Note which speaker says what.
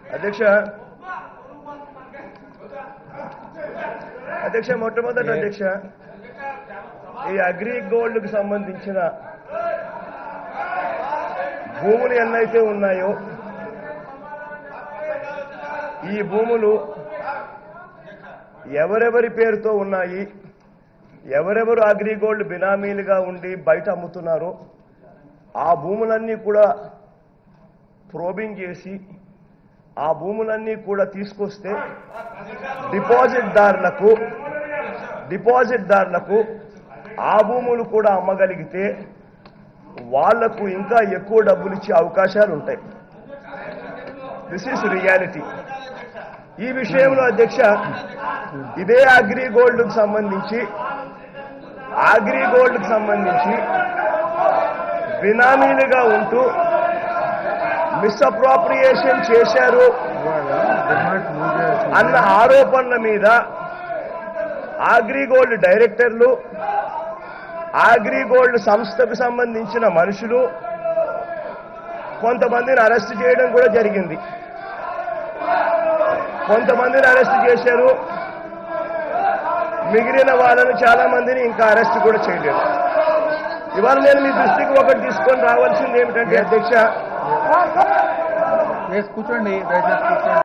Speaker 1: అధ్యక్ష అధ్యక్ష మొట్టమొదటి అధ్యక్ష ఈ అగ్రి గోల్డ్ కు సంబంధించిన భూములు ఎన్నైతే ఉన్నాయో ఈ భూములు ఎవరెవరి పేరుతో ఉన్నాయి ఎవరెవరు అగ్రిగోల్డ్ బినామీలుగా ఉండి బయట అమ్ముతున్నారో ఆ భూములన్నీ కూడా ప్రోబింగ్ చేసి ఆ భూములన్నీ కూడా తీసుకొస్తే డిపాజిట్ దారులకు డిపాజిట్ దారులకు ఆ భూములు కూడా అమ్మగలిగితే వాళ్లకు ఇంకా ఎక్కువ డబ్బులు ఇచ్చే అవకాశాలు ఉంటాయి దిస్ ఈస్ రియాలిటీ ఈ విషయంలో అధ్యక్ష ఇదే అగ్రి గోల్డ్కు సంబంధించి అగ్రి గోల్డ్కు సంబంధించి బినామీలుగా ఉంటూ మిస్అప్రోప్రియేషన్ చేశారు అన్న ఆరోపణల మీద అగ్రిగోల్డ్ డైరెక్టర్లు అగ్రిగోల్డ్ సంస్థకు సంబంధించిన మనుషులు కొంతమందిని అరెస్ట్ చేయడం కూడా జరిగింది కొంతమందిని అరెస్ట్ చేశారు మిగిలిన వాళ్ళను చాలా మందిని ఇంకా అరెస్ట్ కూడా చేయలేదు ఇవాళ నేను మీ దృష్టికి ఒకటి తీసుకొని రావాల్సింది ఏమిటంటే అధ్యక్ష
Speaker 2: వేసి కూర్చోండి దయచేసి కూర్చోండి